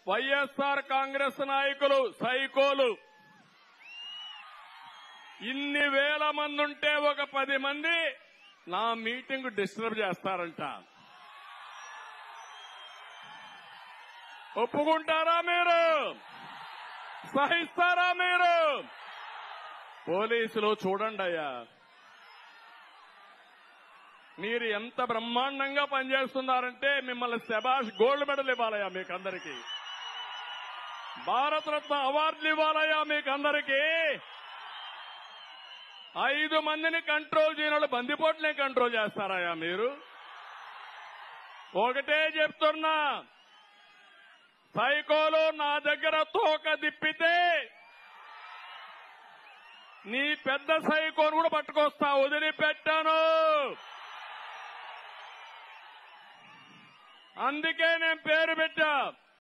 వైఎస్ఆర్ కాంగ్రెస్ నాయకులు సైకోలు ఇన్ని వేల మంది ఉంటే ఒక పది మంది నా మీటింగ్ డిస్టర్బ్ చేస్తారంట ఒప్పుకుంటారా మీరు సహిస్తారా మీరు పోలీసులు చూడండి అయ్యా మీరు ఎంత బ్రహ్మాండంగా పనిచేస్తున్నారంటే మిమ్మల్ని శబాష్ గోల్డ్ మెడల్ ఇవ్వాలయ్యా మీకందరికీ భారతరత్న అవార్డులు ఇవ్వాలయ్యా మీకందరికీ ఐదు మందిని కంట్రోల్ చేయని వాళ్ళు బందిపోట్లే కంట్రోల్ చేస్తారయ్యా మీరు ఒకటే చెప్తున్నా సైకోలు నా దగ్గర తోక దిప్పితే నీ పెద్ద సైకోను కూడా పట్టుకొస్తా వదిలిపెట్టాను అందుకే నేను పేరు పెట్టా